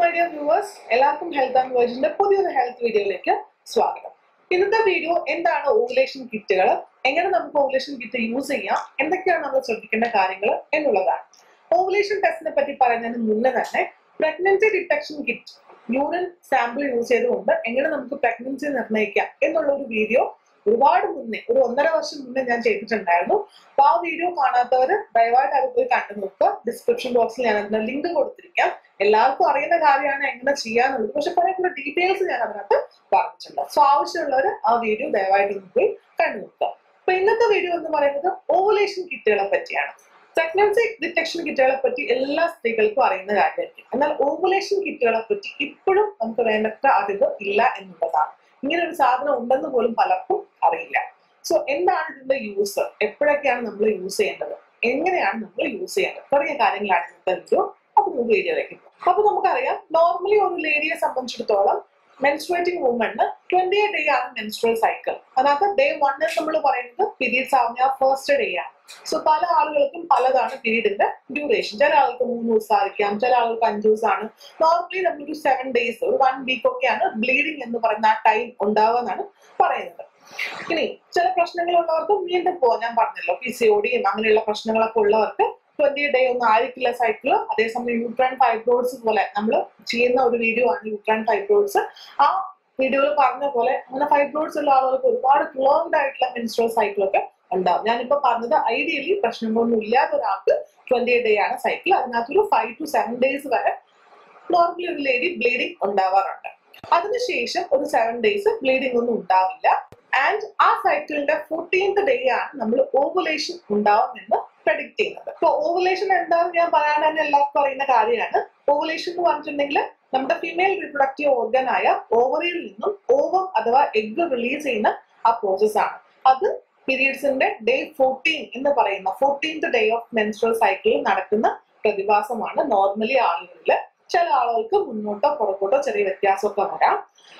dear viewers എല്ലാവർക്കും health and വേർജിന്റെ പുതിയൊരു ഹെൽത്ത് വീഡിയോയിലേക്ക് സ്വാഗതം ഇന്നത്തെ വീഡിയോ എന്താണ് ഓവുലേഷൻ കിറ്റുകൾ എങ്ങനെ നമുക്ക് ഓവുലേഷൻ കിറ്റ് യൂസ് ചെയ്യാം എന്തൊക്കെയാണ് നമ്മൾ ശ്രദ്ധിക്കേണ്ട കാര്യങ്ങൾ എന്നുള്ളതാണ് ഓവുലേഷൻ ടെസ്റ്റിനെ പറ്റി പറയുന്നതിന് മുന്നേ തന്നെ pregnancy detection kit urine sample use ചെയ്തുകൊണ്ട് എങ്ങനെ നമുക്ക് പ്രഗ്നൻസി നിർണ്ണയിക്കാം എന്നുള്ള ഒരു വീഡിയോ ഒരുപാട് മുന്നേ ഒരു ഒന്നര വർഷം മുന്നേ ഞാൻ ചെയ്തിട്ടുണ്ടായിരുന്നു അപ്പൊ ആ വീഡിയോ കാണാത്തവർ ദയവായിട്ട് അത് പോയി കണ്ടു നോക്കുക ഡിസ്ക്രിപ്ഷൻ ബോക്സിൽ ഞാൻ അതിന്റെ ലിങ്ക് കൊടുത്തിരിക്കാം എല്ലാവർക്കും അറിയുന്ന കാര്യമാണ് എങ്ങനെ ചെയ്യാന്നുള്ളത് പക്ഷെ കുറെ കൂടെ ഡീറ്റെയിൽസ് ഞാൻ അതിനകത്ത് പറഞ്ഞിട്ടുണ്ട് സോ ആവശ്യമുള്ളവർ ആ വീഡിയോ ദയവായിട്ട് ഒന്ന് പോയി കണ്ടു നോക്കുക അപ്പൊ ഇന്നത്തെ വീഡിയോ എന്ന് പറയുന്നത് ഓവുലേഷൻ കിറ്റുകളെ പറ്റിയാണ് പ്രഗ്നൻസി ഡിറ്റക്ഷൻ കിറ്റുകളെ പറ്റി എല്ലാ സ്ത്രീകൾക്കും അറിയുന്ന കാര്യമായിരിക്കും എന്നാൽ ഓവുലേഷൻ കിറ്റുകളെ പറ്റി ഇപ്പോഴും നമുക്ക് വേണ്ടത്ര അറിവ് ഇല്ല എന്നുള്ളതാണ് ഇങ്ങനെ ഒരു സാധനം ഉണ്ടെന്ന് പോലും പലർക്കും അറിയില്ല സോ എന്താണ് ഇതിന്റെ യൂസ് എപ്പോഴൊക്കെയാണ് നമ്മൾ യൂസ് ചെയ്യേണ്ടത് എങ്ങനെയാണ് നമ്മൾ യൂസ് ചെയ്യേണ്ടത് തുടങ്ങിയ കാര്യങ്ങളാണ് ഇന്നത്തെ വീഡിയോ അപ്പൊ നമുക്ക് വീഡിയോയിലേക്ക് പോകാം അപ്പൊ നമുക്കറിയാം നോർമലി ഒരു ലേഡിയെ സംബന്ധിച്ചിടത്തോളം menstruating woman twenty eight day ആണ് മെൻസ്ട്രൽ സൈക്കിൾ അതിനകത്ത് ഡേ വൺ നമ്മൾ പറയുന്നത് പീരീഡ്സ് ആവുന്ന ആ ഫസ്റ്റ് ഡേ ആണ് സോ പല ആളുകൾക്കും പലതാണ് പീരീഡിന്റെ ഡ്യൂറേഷൻ ചില ആൾക്ക് മൂന്ന് ദിവസമായിരിക്കാം ചില ആൾക്ക് അഞ്ച് ദിവസമാണ് നോർമലി നമ്മളൊരു സെവൻ ഡേയ്സ് ഒരു വൺ വീക്ക് ഒക്കെയാണ് ബ്ലീഡിങ് എന്ന് പറയുന്ന ആ ടൈം ഉണ്ടാവുക എന്നാണ് പറയുന്നത് ഇനി ചില പ്രശ്നങ്ങളുള്ളവർക്ക് വീണ്ടും പോകാൻ ഞാൻ പറഞ്ഞല്ലോ പി സി ഒടിയും അങ്ങനെയുള്ള പ്രശ്നങ്ങളൊക്കെ ഉള്ളവർക്ക് ട്വന്റി ഡേ ഒന്നും ആയിരിക്കില്ല സൈക്കിള് അതേസമയം യൂട്രൈൻ ഫൈബ്രോയിഡ്സ് പോലെ നമ്മൾ ചെയ്യുന്ന ഒരു വീഡിയോ ആണ് യൂട്രൈൻ ഫൈബ്രോയിഡ്സ് ആ വീഡിയോയിൽ പറഞ്ഞ പോലെ അങ്ങനെ ഫൈബ്രോയിഡ്സ് ഉള്ള ആളുകൾക്ക് ഒരുപാട് ക്ലോങ്ഡ് ആയിട്ടുള്ള മെൻസ്ട്രൽ സൈക്കിളൊക്കെ ഉണ്ടാവും ഞാനിപ്പോ പറഞ്ഞത് ഐഡിയലി പ്രശ്നങ്ങളൊന്നും ഇല്ലാത്ത ഒരാൾക്ക് ട്വന്റി ഡേ ആണ് സൈക്കിൾ അതിനകത്തൊരു ഫൈവ് ടു സെവൻ ഡേയ്സ് വരെ നോർമലി ഒരു ലേഡി ബ്ലീഡിങ് ഉണ്ടാവാറുണ്ട് അതിനുശേഷം ഒരു സെവൻ ഡേയ്സ് ബ്ലീഡിംഗ് ഒന്നും ഉണ്ടാവില്ല ആൻഡ് ആ സൈക്കിളിന്റെ ഫോർട്ടീൻത് ഡേ ആണ് നമ്മൾ ഓവുലേഷൻ ഉണ്ടാവുമെന്ന് പ്രഡിക്ട് ചെയ്യുന്നത് ഇപ്പൊ ഓവുലേഷൻ എന്താണെന്ന് ഞാൻ പറയാൻ തന്നെ എല്ലാവർക്കും അറിയുന്ന കാര്യമാണ് ഓവുലേഷൻ എന്ന് പറഞ്ഞിട്ടുണ്ടെങ്കിൽ നമ്മുടെ ഫീമെയിൽ റീപ്രൊഡക്റ്റീവ് ഓർഗൻ ആയ ഓവറിയിൽ നിന്നും ഓവം അഥവാ എഗ് റിലീസ് ചെയ്യുന്ന ആ പ്രോസസ് ആണ് അത് പീരീഡ്സിന്റെ ഡേ ഫോർട്ടീൻ എന്ന് പറയുന്ന ഫോർട്ടീൻത് ഡേ ഓഫ് മെൻസ്ട്രൽ സൈക്കിളിൽ നടക്കുന്ന പ്രതിഭാസമാണ് നോർമലി ആളുകളിൽ ചില ആളുകൾക്ക് മുന്നോട്ടോ പുറകോട്ടോ ചെറിയ വ്യത്യാസമൊക്കെ വരാം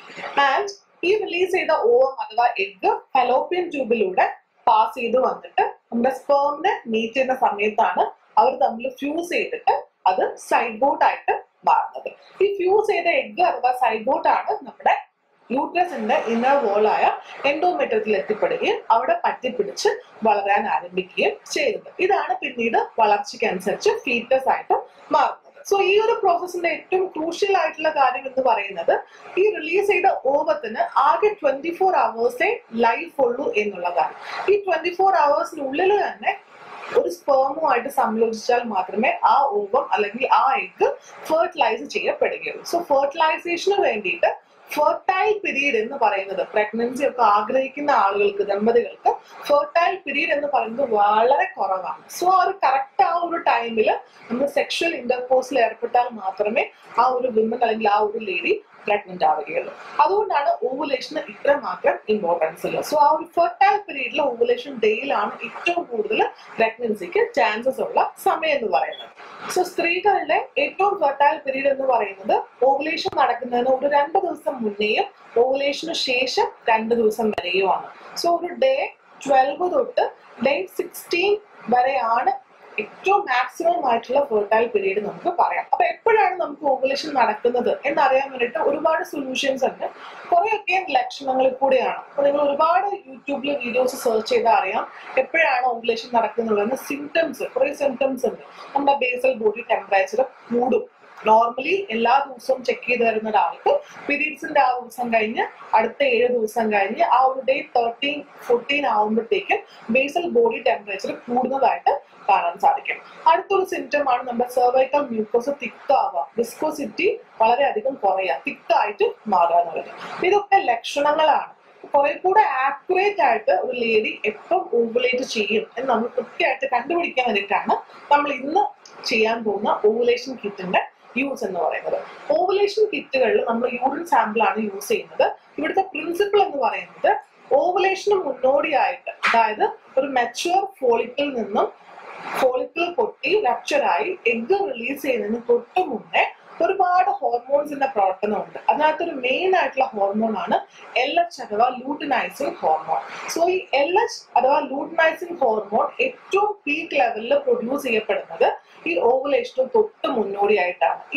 ആൻഡ് ഈ റിലീസ് ചെയ്ത ഓവം അഥവാ എഗ് ഫലോപ്പിയൻ ട്യൂബിലൂടെ പാസ് ചെയ്ത് വന്നിട്ട് നമ്മുടെ സ്പേമിനെ മീറ്റ് ചെയ്യുന്ന സമയത്താണ് അവർ തമ്മിൽ ഫ്യൂസ് ചെയ്തിട്ട് അത് സൈബോട്ട് ആയിട്ട് മാറുന്നത് ഈ ഫ്യൂസ് ചെയ്ത എഗ് അഥവാ സൈബോട്ട് ആണ് നമ്മുടെ യൂട്രസിന്റെ ഇന്നർ വോളായ എൻഡോമെട്രത്തിൽ എത്തിപ്പെടുകയും അവിടെ പറ്റിപ്പിടിച്ച് വളരാൻ ആരംഭിക്കുകയും ചെയ്യുന്നത് ഇതാണ് പിന്നീട് വളർച്ചയ്ക്കനുസരിച്ച് ഫീറ്റസ് ആയിട്ട് മാറുന്നത് സോ ഈ ഒരു പ്രോസസ്സിന്റെ ഏറ്റവും ക്രൂഷ്യൽ ആയിട്ടുള്ള കാര്യം എന്ന് പറയുന്നത് ഈ റിലീസ് ചെയ്ത ഓവത്തിന് ആകെ ട്വന്റി ഫോർ അവേഴ്സേ ലൈഫ് ഉള്ളൂ എന്നുള്ളതാണ് ഈ ട്വന്റി ഫോർ അവേഴ്സിനുള്ളിൽ തന്നെ ഒരു സ്പേമുമായിട്ട് സംയോജിച്ചാൽ മാത്രമേ ആ ഓവം അല്ലെങ്കിൽ ആ എഗ് ഫെർട്ടിലൈസ് ചെയ്യപ്പെടുകയുള്ളൂ സോ ഫെർട്ടിലൈസേഷന് വേണ്ടിയിട്ട് ഫെർട്ടൈൽ പീരീഡ് എന്ന് പറയുന്നത് പ്രഗ്നൻസി ഒക്കെ ആഗ്രഹിക്കുന്ന ആളുകൾക്ക് ദമ്പതികൾക്ക് ഫെർട്ടൈൽ പീരീഡ് എന്ന് പറയുന്നത് വളരെ കുറവാണ് സോ ആ ഒരു കറക്റ്റ് ആ ഒരു ടൈമിൽ നമ്മൾ സെക്ഷൽ ഇന്റർകോഴ്സിൽ ഏർപ്പെട്ടാൽ മാത്രമേ ആ ഒരു വിമൻ അല്ലെങ്കിൽ ആ ഒരു ലേഡി പ്രഗ്നന്റ് ആവുകയുള്ളൂ അതുകൊണ്ടാണ് ഓവുലേഷന് ഇത്ര മാത്രം ഇമ്പോർട്ടൻസ് ഉള്ളത് സോ ആ ഒരു ഫെർട്ടൈൽ പീരീഡിൽ ഓവുലേഷൻ ഡേയിലാണ് ഏറ്റവും കൂടുതൽ പ്രഗ്നൻസിക്ക് ചാൻസസ് ഉള്ള സമയം എന്ന് പറയുന്നത് സോ സ്ത്രീകളുടെ ഏറ്റവും ഫെർട്ടൈൽ പീരീഡ് എന്ന് പറയുന്നത് ഓവുലേഷൻ നടക്കുന്നതിന് ഒരു രണ്ട് ദിവസം മുന്നേയും ഓവുലേഷന് ശേഷം രണ്ട് ദിവസം വരെയുമാണ് സോ ഒരു ഡേ ട്വൽവ് തൊട്ട് ഡേ സിക്സ്റ്റീൻ വരെയാണ് ഏറ്റവും മാക്സിമം ആയിട്ടുള്ള ഫെർട്ടൈൽ പീരീഡ് നമുക്ക് പറയാം അപ്പൊ എപ്പോഴാണ് നമുക്ക് ഓവുലേഷൻ നടക്കുന്നത് എന്നറിയാൻ വേണ്ടിയിട്ട് ഒരുപാട് സൊല്യൂഷൻസ് ഉണ്ട് കുറെയൊക്കെ ലക്ഷണങ്ങളിൽ കൂടെയാണ് അപ്പൊ നിങ്ങൾ ഒരുപാട് യൂട്യൂബിൽ വീഡിയോസ് സെർച്ച് ചെയ്താൽ അറിയാം എപ്പോഴാണ് ഓവുലേഷൻ നടക്കുന്നുള്ളതെന്ന് സിംറ്റംസ് കുറെ സിംറ്റംസ് ഉണ്ട് നമ്മുടെ ബേസൽ ബോഡി ടെമ്പറേച്ചർ കൂടും നോർമലി എല്ലാ ദിവസവും ചെക്ക് ചെയ്ത് വരുന്ന ഒരാൾക്ക് പീരീഡ്സിന്റെ ആ ദിവസം കഴിഞ്ഞ് അടുത്ത ഏഴ് ദിവസം കഴിഞ്ഞ് ആ ഒരു ഡേ തേർട്ടീൻ ഫോർട്ടീൻ ആവുമ്പോഴത്തേക്കും ബേസൽ ബോഡി ടെമ്പറേച്ചർ കൂടുന്നതായിട്ട് കാണാൻ സാധിക്കും അടുത്തൊരു സിംറ്റം ആണ് നമ്മുടെ സെർവൈക്കൽ മ്യൂക്കോസ് തിക്ക് ആവുക വിസ്കോസിറ്റി വളരെയധികം കുറയുക തിക്കായിട്ട് മാറുക എന്നുള്ളത് ഇതൊക്കെ ലക്ഷണങ്ങളാണ് കുറെ കൂടെ ആക്യുറേറ്റ് ആയിട്ട് ഒരു ലേഡി എപ്പം ഓവുലേറ്റ് ചെയ്യും എന്ന് നമ്മൾ കൃത്യമായിട്ട് കണ്ടുപിടിക്കാൻ വേണ്ടിയിട്ടാണ് നമ്മൾ ഇന്ന് ചെയ്യാൻ പോകുന്ന ഓവുലേഷൻ കിറ്റിന്റെ യൂസ് എന്ന് പറയുന്നത് ഓവുലേഷൻ കിറ്റുകളിൽ നമ്മൾ യൂറിൻ സാമ്പിൾ ആണ് യൂസ് ചെയ്യുന്നത് ഇവിടുത്തെ പ്രിൻസിപ്പിൾ എന്ന് പറയുന്നത് ഓവുലേഷന് മുന്നോടിയായിട്ട് അതായത് ഒരു മെച്ചുവർ ഫോളിക്കിൽ നിന്നും ഫോളിക്കിൾ പൊട്ടി റപ്ചറായി എഗ് റിലീസ് ചെയ്യുന്നതിന് തൊട്ട് മുന്നേ ഒരുപാട് ഹോർമോൺസിന്റെ പ്രവർത്തനമുണ്ട് അതിനകത്തൊരു മെയിൻ ആയിട്ടുള്ള ഹോർമോൺ ആണ് എൽ എച്ച് അഥവാ ലൂട്ടിനൈസിങ് ഹോർമോൺ സോ ഈ എൽ എച്ച് അഥവാ ലൂട്ടിനൈസിങ് ഹോർമോൺ ഏറ്റവും പീക്ക് ലെവലിൽ പ്രൊഡ്യൂസ് ചെയ്യപ്പെടുന്നത് ഈ ഓവുലേഷന് തൊട്ട് മുന്നോടിയായിട്ടാണ് ഈ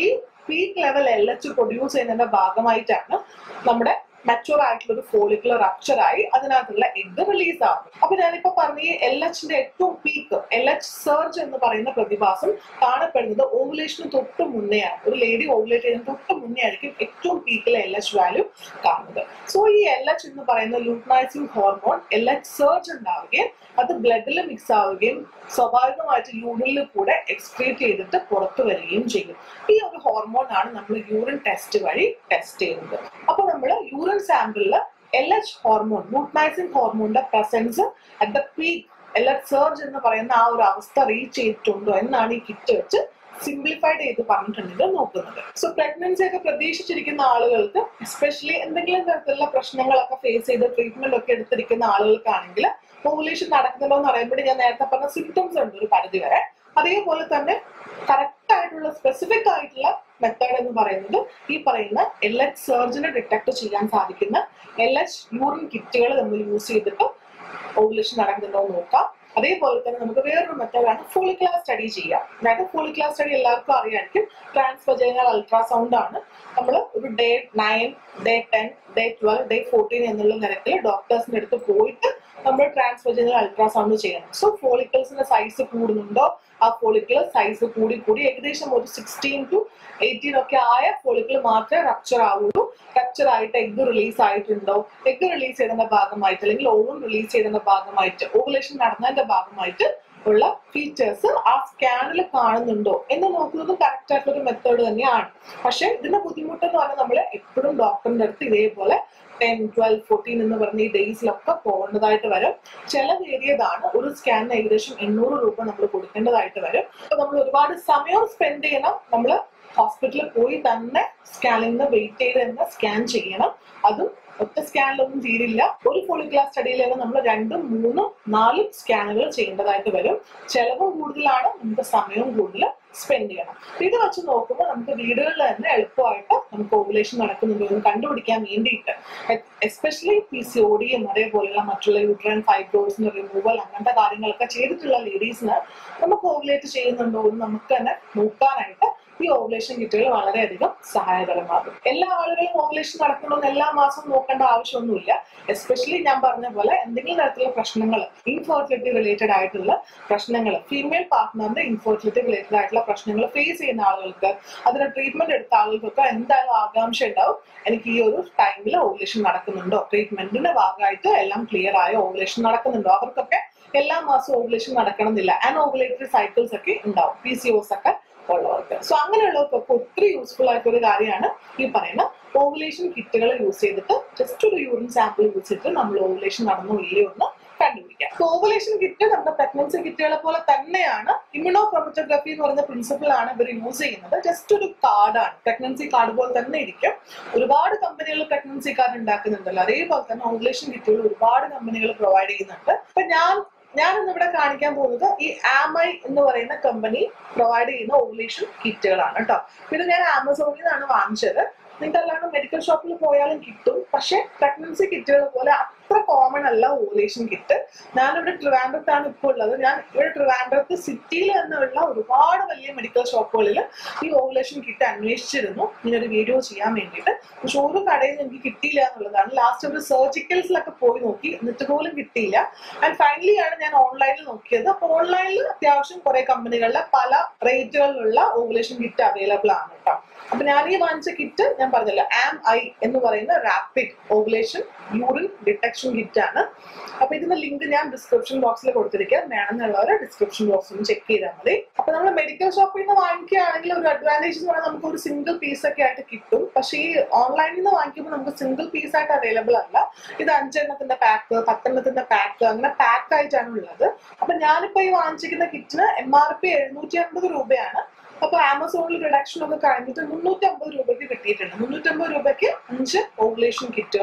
peak level L H produce ചെയ്യുന്നതിന്റെ ഭാഗമായിട്ടാണ് നമ്മുടെ മച്ചുവർ ആയിട്ടുള്ള ഒരു ഫോളിക്കുലർ റപ്ചർ ആയി അതിനകത്തുള്ള എഗ് റിലീസ് ആവുന്നു അപ്പൊ ഞാനിപ്പോ പറഞ്ഞ ഈ എൽ എച്ചിന്റെ ഏറ്റവും പീക്ക് എൽ എച്ച് സർജ് എന്ന് പറയുന്ന പ്രതിഭാസം കാണപ്പെടുന്നത് ഓവുലേഷന് തൊട്ട് മുന്നെയാണ് ഒരു ലേഡി ഓവുലേറ്റ് ചെയ്യുന്ന തൊട്ട് മുന്നേ ആയിരിക്കും ഏറ്റവും പീക്കിലെ എൽ എച്ച് വാല്യൂ കാണുന്നത് സോ ഈ എൽ എച്ച് എന്ന് പറയുന്ന luteinising hormone L H surge ഉണ്ടാവുകയും അത് ബ്ലഡിൽ മിക്സ് ആവുകയും സ്വാഭാവികമായിട്ട് യൂറിനിൽ കൂടെ എക്സ്ക്രീറ്റ് ചെയ്തിട്ട് പുറത്തു വരികയും ചെയ്യും ഈ ഒരു ഹോർമോൺ ആണ് നമ്മൾ യൂറിൻ ടെസ്റ്റ് വഴി ടെസ്റ്റ് ചെയ്യുന്നത് അപ്പൊ നമ്മൾ യൂറിൻ സാമ്പിളിൽ എൽ എച്ച് ഹോർമോൺ ലൂട്ടനൈസിംഗ് ഹോർമോണിന്റെ presence at the peak L H surge എന്ന് പറയുന്ന ആ ഒരു അവസ്ഥ റീച്ച് ചെയ്തിട്ടുണ്ടോ എന്നാണ് ഈ കിറ്റ് വെച്ച് സിംപ്ലിഫൈഡ് ചെയ്ത് പറഞ്ഞിട്ടുണ്ടെങ്കിൽ നോക്കുന്നത് സോ പ്രഗ്നൻസി ഒക്കെ പ്രതീക്ഷിച്ചിരിക്കുന്ന ആളുകൾക്ക് എസ്പെഷ്യലി എന്തെങ്കിലും തരത്തിലുള്ള പ്രശ്നങ്ങളൊക്കെ ഫേസ് ചെയ്ത് ട്രീറ്റ്മെന്റ് ഒക്കെ എടുത്തിരിക്കുന്ന ആളുകൾക്കാണെങ്കിൽ ഓവുലേഷൻ നടക്കുന്നുണ്ടോ എന്ന് അറിയുമ്പോൾ ഞാൻ നേരത്തെ പറഞ്ഞ സിംറ്റംസ് ഉണ്ട് ഒരു പരിധി വരെ അതേപോലെ തന്നെ കറക്റ്റ് ആയിട്ടുള്ള സ്പെസിഫിക് ആയിട്ടുള്ള മെത്തേഡ് എന്ന് പറയുന്നത് ഈ പറയുന്ന എൽ എച്ച് സർജനെ ഡിറ്റക്ട് ചെയ്യാൻ സാധിക്കുന്ന എൽ എച്ച് യൂറിൻ കിറ്റുകൾ നമ്മൾ യൂസ് ചെയ്തിട്ട് ഓവുലേഷൻ നടക്കുന്നുണ്ടോ എന്ന് നോക്കാം അതേപോലെ തന്നെ നമുക്ക് വേറൊരു മെത്തേഡാണ് ഫോളിക്കുലാർ സ്റ്റഡി ചെയ്യാം അതായത് ഫോളിക്കുലാർ സ്റ്റഡി എല്ലാവർക്കും അറിയാമായിരിക്കും ട്രാൻസ്ഫജൈനൽ അൾട്രാസൗണ്ട് ആണ് നമ്മൾ ഒരു day nine day ten day twelve day fourteen എന്നുള്ള നിരക്കിൽ ഡോക്ടേഴ്സിന്റെ അടുത്ത് പോയിട്ട് നമ്മൾ ട്രാൻസ്ഫജൈനൽ അൾട്രാസൗണ്ട് ചെയ്യണം സോ ഫോളിക്കിൾസിന്റെ സൈസ് കൂടുന്നുണ്ടോ ആ ഫോളിക്കിൾ സൈസ് കൂടി കൂടി ഏകദേശം ഒരു സിക്സ്റ്റീൻ ടു എയ്റ്റീൻ ഒക്കെ ആയ ഫോളിക്കിൾ മാത്രമേ റപ്ചർ ആവുള്ളൂ റപ്ചർ ആയിട്ട് എഗ് റിലീസ് ആയിട്ടുണ്ടോ എഗ് റിലീസ് ചെയ്തതിന്റെ ഭാഗമായിട്ട് അല്ലെങ്കിൽ ഓവൻ റിലീസ് ചെയ്തതിന്റെ ഭാഗമായിട്ട് ഓവുലേഷൻ നടന്നതിന്റെ ഭാഗമായിട്ട് ഉള്ള ഫീച്ചേഴ്സ് ആ സ്കാനിൽ കാണുന്നുണ്ടോ എന്ന് നോക്കുന്നത് കറക്റ്റ് ആയിട്ടുള്ള ഒരു മെത്തേഡ് തന്നെയാണ് പക്ഷെ ഇതിന്റെ ബുദ്ധിമുട്ടെന്ന് പറഞ്ഞാൽ നമ്മൾ എപ്പോഴും ഡോക്ടറിന്റെ അടുത്ത് ഇതേപോലെ ടെൻ ട്വൽവ് ഫോർട്ടീൻ എന്ന് പറഞ്ഞ ഈ ഡേയ്സിലൊക്കെ പോകേണ്ടതായിട്ട് വരും ചെലവേറിയതാണ് ഒരു സ്കാനിന് ഏകദേശം എണ്ണൂറ് രൂപ നമ്മൾ കൊടുക്കേണ്ടതായിട്ട് വരും അപ്പൊ നമ്മൾ ഒരുപാട് സമയം സ്പെൻഡ് ചെയ്യണം നമ്മൾ ഹോസ്പിറ്റലിൽ പോയി തന്നെ സ്കാനിങ്ങിന് വെയിറ്റ് ചെയ്ത് തന്നെ സ്കാൻ ചെയ്യണം അതും ഒറ്റ സ്കാനിലൊന്നും തീരില്ല ഒരു ഫോളിക്കുലാർ സ്റ്റഡിയിലാണ് നമ്മൾ രണ്ടും മൂന്നും നാലും സ്കാനുകൾ ചെയ്യേണ്ടതായിട്ട് വരും ചെലവും കൂടുതലാണ് നമുക്ക് സമയവും കൂടുതൽ സ്പെൻഡ് ചെയ്യണം ഇത് വെച്ച് നോക്കുമ്പോൾ നമുക്ക് വീടുകളിൽ തന്നെ എളുപ്പമായിട്ട് നമുക്ക് ഓവുലേഷൻ നടക്കുന്നുണ്ടോ എന്ന് കണ്ടുപിടിക്കാൻ വേണ്ടിയിട്ട് എസ്പെഷ്യലി പി സി ഒ ഡിയും അതേപോലെയുള്ള മറ്റുള്ള യൂട്രൈൻ ഫൈബ്രോസിന് റിമൂവൽ അങ്ങനത്തെ കാര്യങ്ങളൊക്കെ ചെയ്തിട്ടുള്ള ലേഡീസിന് നമുക്ക് ഓവുലേറ്റ് ചെയ്യുന്നുണ്ടോ എന്ന് നമുക്ക് തന്നെ നോക്കാനായിട്ട് ഈ ഓവുലേഷൻ കിറ്റുകൾ വളരെയധികം സഹായകരമാകും എല്ലാ ആളുകളും ഓവുലേഷൻ നടക്കണമെന്ന് എല്ലാ മാസവും നോക്കേണ്ട ആവശ്യമൊന്നുമില്ല എസ്പെഷ്യലി ഞാൻ പറഞ്ഞ പോലെ എന്തെങ്കിലും തരത്തിലുള്ള പ്രശ്നങ്ങൾ ഇൻഫെർട്ടിലിറ്റി റിലേറ്റഡ് ആയിട്ടുള്ള പ്രശ്നങ്ങൾ ഫീമെയിൽ പാർട്ട്ണറിന്റെ ഇൻഫെർട്ടിലിറ്റി റിലേറ്റഡ് ആയിട്ടുള്ള പ്രശ്നങ്ങൾ ഫേസ് ചെയ്യുന്ന ആളുകൾക്ക് അതിന് ട്രീറ്റ്മെന്റ് എടുത്ത ആളുകൾക്കൊക്കെ എന്തായാലും ആകാംക്ഷ ഉണ്ടാവും എനിക്ക് ഈ ഒരു ടൈമിൽ ഓവുലേഷൻ നടക്കുന്നുണ്ടോ ട്രീറ്റ്മെന്റിന്റെ ഭാഗമായിട്ട് എല്ലാം ക്ലിയർ ആയ ഓവുലേഷൻ നടക്കുന്നുണ്ടോ അവർക്കൊക്കെ എല്ലാ മാസവും ഓവുലേഷൻ നടക്കണമെന്നില്ല ആൻഡ് ഓവുലേറ്ററി സൈക്കിൾസ് ഒക്കെ ഉണ്ടാവും പി സി ഒസ് ഒക്കെ ഉള്ളവർക്ക് സോ അങ്ങനെയുള്ളവർക്കൊക്കെ ഒത്തിരി യൂസ്ഫുൾ ആയിട്ടുള്ള ഒരു കാര്യമാണ് ഈ പറയുന്ന ഓവുലേഷൻ കിറ്റുകൾ യൂസ് ചെയ്തിട്ട് ജസ്റ്റ് ഒരു യൂറിൻ സാമ്പിൾ യൂസ് ചെയ്തിട്ട് നമ്മൾ ഓവുലേഷൻ നടന്നോ ഇല്ലയോ എന്ന് കണ്ടുപിടിക്കാം ഓവുലേഷൻ കിറ്റ് നമ്മുടെ പ്രഗ്നൻസി കിറ്റുകളെ പോലെ തന്നെയാണ് ഇമ്യൂണോ ക്രോമറ്റോഗ്രഫി എന്ന് പറയുന്ന പ്രിൻസിപ്പിൾ ആണ് ഇവർ യൂസ് ചെയ്യുന്നത് ജസ്റ്റ് ഒരു കാർഡാണ് പ്രഗ്നൻസി കാർഡ് പോലെ തന്നെ ഇരിക്കും ഒരുപാട് കമ്പനികൾ പ്രഗ്നൻസി കാർഡ് ഉണ്ടാക്കുന്നുണ്ടല്ലോ അതേപോലെ തന്നെ ഓവുലേഷൻ കിറ്റുകൾ ഒരുപാട് കമ്പനികൾ പ്രൊവൈഡ് ചെയ്യുന്നുണ്ട് അപ്പൊ ഞാൻ ഞാൻ ഇന്ന് ഇവിടെ കാണിക്കാൻ പോകുന്നത് ഈ ആമൈ എന്ന് പറയുന്ന കമ്പനി പ്രൊവൈഡ് ചെയ്യുന്ന ഓവുലേഷൻ കിറ്റുകളാണ് കേട്ടോ ഇത് ഞാൻ ആമസോണിൽ നിന്നാണ് വാങ്ങിച്ചത് നിങ്ങൾക്ക് അല്ലാണ്ട് മെഡിക്കൽ ഷോപ്പിൽ പോയാലും കിട്ടും പക്ഷെ പ്രഗ്നൻസി കിറ്റുകൾ പോലെ അത്ര കോമൺ അല്ല ഓവുലേഷൻ കിറ്റ് ഞാനിവിടെ ട്രിവാൻഡ്രത്താണ് ഇപ്പോൾ ഉള്ളത് ഞാൻ ഇവിടെ ട്രിവാൻഡ്രത്ത് സിറ്റിയിൽ തന്നെയുള്ള ഒരുപാട് വലിയ മെഡിക്കൽ ഷോപ്പുകളിൽ ഈ ഓവുലേഷൻ കിറ്റ് അന്വേഷിച്ചിരുന്നു ഇങ്ങനെ ഒരു വീഡിയോ ചെയ്യാൻ വേണ്ടിയിട്ട് പക്ഷെ ഒരു കടയിൽ നിന്ന് എനിക്ക് കിട്ടിയില്ല എന്നുള്ളതാണ് ലാസ്റ്റ് ഒരു സർജിക്കൽസിലൊക്കെ പോയി നോക്കി എന്നിട്ട് പോലും കിട്ടിയില്ല ആൻഡ് ഫൈനലി ആണ് ഞാൻ ഓൺലൈനിൽ നോക്കിയത് അപ്പൊ ഓൺലൈനിൽ അത്യാവശ്യം കുറെ കമ്പനികളിലെ പല റേറ്റുകളിലുള്ള ഓവുലേഷൻ കിറ്റ് അവൈലബിൾ ആണ് കേട്ടോ അപ്പൊ ഞാൻ ഈ വാങ്ങിച്ച കിറ്റ് ഞാൻ പറഞ്ഞല്ലോ ആം ഐ എന്ന് പറയുന്ന rapid ovulation urine detection kit ആണ് അപ്പൊ ഇതിന്റെ ലിങ്ക് ഞാൻ ഡിസ്ക്രിപ്ഷൻ ബോക്സിൽ കൊടുത്തിരിക്കാം വേണമെന്നുള്ളവർ ഡിസ്ക്രിപ്ഷൻ ബോക്സിൽ ചെക്ക് ചെയ്താൽ മതി അപ്പൊ നമ്മൾ മെഡിക്കൽ ഷോപ്പിൽ നിന്ന് വാങ്ങിക്കുകയാണെങ്കിൽ ഒരു അഡ്വാൻറ്റേജ് എന്ന് പറഞ്ഞാൽ നമുക്ക് ഒരു സിംഗിൾ പീസ് ഒക്കെ ആയിട്ട് കിട്ടും പക്ഷേ ഈ ഓൺലൈനിൽ നിന്ന് വാങ്ങിക്കുമ്പോൾ നമുക്ക് സിംഗിൾ പീസ് ആയിട്ട് അവൈലബിൾ അല്ല ഇത് അഞ്ചെണ്ണത്തിന്റെ പാക്ക് പത്തെണ്ണത്തിന്റെ പാക്ക് അങ്ങനെ പാക്ക് ആയിട്ടാണ് ഉള്ളത് അപ്പൊ ഞാനിപ്പോ ഈ വാങ്ങിച്ചിരിക്കുന്ന കിറ്റിന് എം ആർ പി എഴുന്നൂറ്റി അൻപത് രൂപയാണ് അപ്പൊ ആമസോണിൽ റിഡക്ഷൻ ഒക്കെ കഴിഞ്ഞിട്ട് മുന്നൂറ്റി അമ്പത് രൂപയ്ക്ക് കിട്ടിയിട്ടുണ്ട് മുന്നൂറ്റി അമ്പത് രൂപയ്ക്ക് അഞ്ച് ഓവുലേഷൻ കിറ്റുകൾ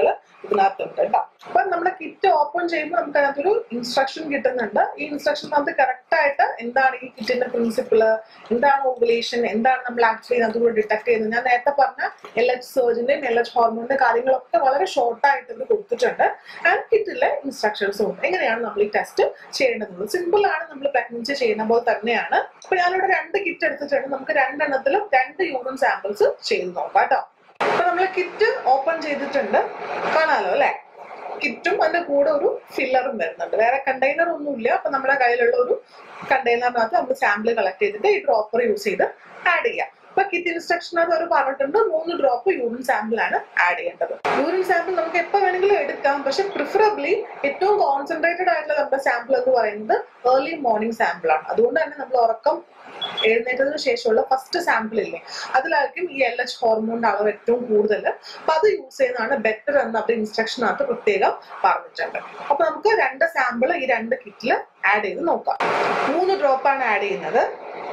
ഇതിനകത്തുണ്ട് കേട്ടോ അപ്പൊ നമ്മുടെ കിറ്റ് ഓപ്പൺ ചെയ്യുമ്പോൾ നമുക്ക് അതിനകത്തൊരു ഇൻസ്ട്രക്ഷൻ കിട്ടുന്നുണ്ട് ഈ ഇൻസ്ട്രക്ഷനകത്ത് കറക്റ്റ് ആയിട്ട് എന്താണ് ഈ കിറ്റിന്റെ പ്രിൻസിപ്പിൾ എന്താണ് ഓവുലേഷൻ എന്താണ് നമ്മൾ ആക്ച്വലി അതിനകത്ത് ഡിറ്റക്ട് ചെയ്യുന്നത് ഞാൻ നേരത്തെ പറഞ്ഞ എൽ എച്ച് സർജിന്റെയും എൽ എച്ച് ഹോർമോണിന്റെ കാര്യങ്ങളൊക്കെ വളരെ ഷോർട്ട് ആയിട്ട് ഇവർ കൊടുത്തിട്ടുണ്ട് ആൻഡ് കിറ്റിലെ ഇൻസ്ട്രക്ഷൻസും ഉണ്ട് എങ്ങനെയാണ് നമ്മൾ ഈ ടെസ്റ്റ് ചെയ്യേണ്ടത് സിമ്പിൾ ആണ് നമ്മൾ പ്രഗ്നൻസി ചെയ്യുന്ന പോലെ തന്നെയാണ് അപ്പൊ ഞാനിവിടെ രണ്ട് കിറ്റ് എടുത്തിട്ടുണ്ട് നമുക്ക് രണ്ടെണ്ണത്തിലും രണ്ട് യൂറിൻ സാമ്പിൾസ് ചെയ്ത് നോക്കാം കേട്ടോ അപ്പൊ നമ്മൾ കിറ്റ് ഓപ്പൺ ചെയ്തിട്ടുണ്ട് കാണാലോ അല്ലെ കിറ്റും അതിന്റെ കൂടെ ഒരു ഫില്ലറും വരുന്നുണ്ട് വേറെ കണ്ടെയ്നർ ഒന്നുമില്ല അപ്പൊ നമ്മുടെ കയ്യിലുള്ള ഒരു കണ്ടെയ്നറിനകത്ത് നമ്മൾ സാമ്പിൾ കളക്ട് ചെയ്തിട്ട് ഈ ഡ്രോപ്പർ യൂസ് ചെയ്ത് ആഡ് ചെയ്യാം അപ്പൊ കിറ്റ് ഇൻസ്ട്രക്ഷനകത്ത് അവർ പറഞ്ഞിട്ടുണ്ട് മൂന്ന് ഡ്രോപ്പ് യൂറിൻ സാമ്പിൾ ആണ് ആഡ് ചെയ്യേണ്ടത് യൂറിൻ സാമ്പിൾ നമുക്ക് എപ്പോ വേണമെങ്കിലും എടുക്കാം പക്ഷെ പ്രിഫറബിളി ഏറ്റവും കോൺസെൻട്രേറ്റഡ് ആയിട്ടുള്ള നമ്മുടെ സാമ്പിൾ എന്ന് പറയുന്നത് ഏർലി മോർണിംഗ് സാമ്പിൾ ആണ് അതുകൊണ്ട് തന്നെ നമ്മൾ ഉറക്കം എഴുന്നേറ്റതിന് ശേഷമുള്ള ഫസ്റ്റ് സാമ്പിൾ ഇല്ലേ അതിലായിരിക്കും ഈ എൽ എച്ച് ഹോർമോണിന്റെ അളവ് ഏറ്റവും കൂടുതൽ അപ്പൊ അത് യൂസ് ചെയ്യുന്നതാണ് ബെറ്റർ എന്ന് അവരുടെ ഇൻസ്ട്രക്ഷനകത്ത് പ്രത്യേകം പറഞ്ഞിട്ടുണ്ട് അപ്പൊ നമുക്ക് രണ്ട് സാമ്പിൾ ഈ രണ്ട് കിറ്റിൽ ആഡ് ചെയ്ത് നോക്കാം മൂന്ന് ഡ്രോപ്പാണ് ആഡ് ചെയ്യുന്നത്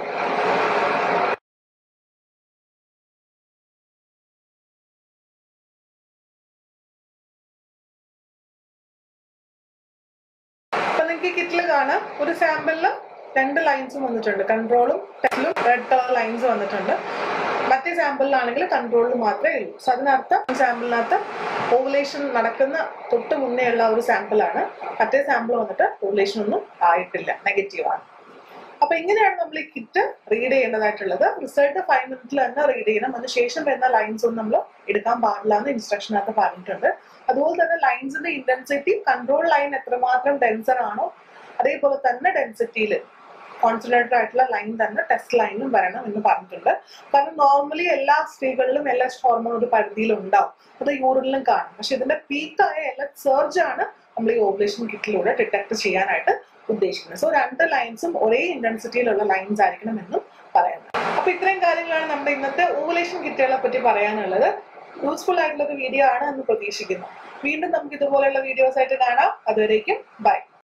അപ്പൊ നിങ്ങൾക്ക് കിറ്റിൽ കാണാം ഒരു സാമ്പിളിൽ രണ്ട് ലൈൻസും വന്നിട്ടുണ്ട് കൺട്രോളും ടെസ്റ്റിലും റെഡ് കളർ ലൈൻസ് വന്നിട്ടുണ്ട് മറ്റേ സാമ്പിളിലാണെങ്കിൽ കൺട്രോളിൽ മാത്രമേ ഉള്ളൂ സോ അതിനർത്ഥം സാമ്പിളിനകത്ത് ഓവുലേഷൻ നടക്കുന്ന തൊട്ട് മുന്നേ ഉള്ള ഒരു സാമ്പിളാണ് മറ്റേ സാമ്പിൾ വന്നിട്ട് ഓവുലേഷൻ ഒന്നും ആയിട്ടില്ല നെഗറ്റീവ് ആണ് അപ്പൊ ഇങ്ങനെയാണ് നമ്മൾ ഈ കിറ്റ് റീഡ് ചെയ്യേണ്ടതായിട്ടുള്ളത് റിസൾട്ട് ഫൈവ് മിനിറ്റിൽ തന്നെ റീഡ് ചെയ്യണം അതിനുശേഷം വരുന്ന ലൈൻസ് ഒന്നും നമ്മൾ എടുക്കാൻ പാടില്ല എന്ന് ഇൻസ്ട്രക്ഷനകത്ത് പറഞ്ഞിട്ടുണ്ട് അതുപോലെ തന്നെ ലൈൻസിന്റെ ഇന്റൻസിറ്റി കൺട്രോൾ ലൈൻ എത്രമാത്രം ഡെൻസർ ആണോ അതേപോലെ തന്നെ ഡെൻസിറ്റിയിൽ കോൺസെൻട്രേറ്റഡ് ആയിട്ടുള്ള ലൈൻ തന്നെ ടെസ്റ്റ് ലൈനും വരണം എന്ന് പറഞ്ഞിട്ടുണ്ട് കാരണം നോർമലി എല്ലാ സ്ത്രീകളിലും എൽ എച്ച് ഹോർമോൺ ഒരു പരിധിയിൽ ഉണ്ടാവും അത് യൂറിനിലും കാണും പക്ഷെ ഇതിന്റെ പീക്കായ എൽ എച്ച് സർജ് ആണ് നമ്മൾ ഈ ഓവുലേഷൻ കിറ്റിലൂടെ ഡിറ്റക്ട് ചെയ്യാനായിട്ട് ഉദ്ദേശിക്കുന്നത് സോ രണ്ട് ലൈൻസും ഒരേ ഇന്റൻസിറ്റിയിലുള്ള ലൈൻസ് ആയിരിക്കണം എന്നും പറയുന്നത് അപ്പൊ ഇത്രയും കാര്യങ്ങളാണ് നമ്മുടെ ഇന്നത്തെ ഓവുലേഷൻ കിറ്റുകളെ പറ്റി പറയാനുള്ളത് യൂസ്ഫുൾ ആയിട്ടുള്ള ഒരു വീഡിയോ ആണ് എന്ന് പ്രതീക്ഷിക്കുന്നു വീണ്ടും നമുക്ക് ഇതുപോലെയുള്ള വീഡിയോസ് ആയിട്ട് കാണാം അതുവരേക്കും ബൈ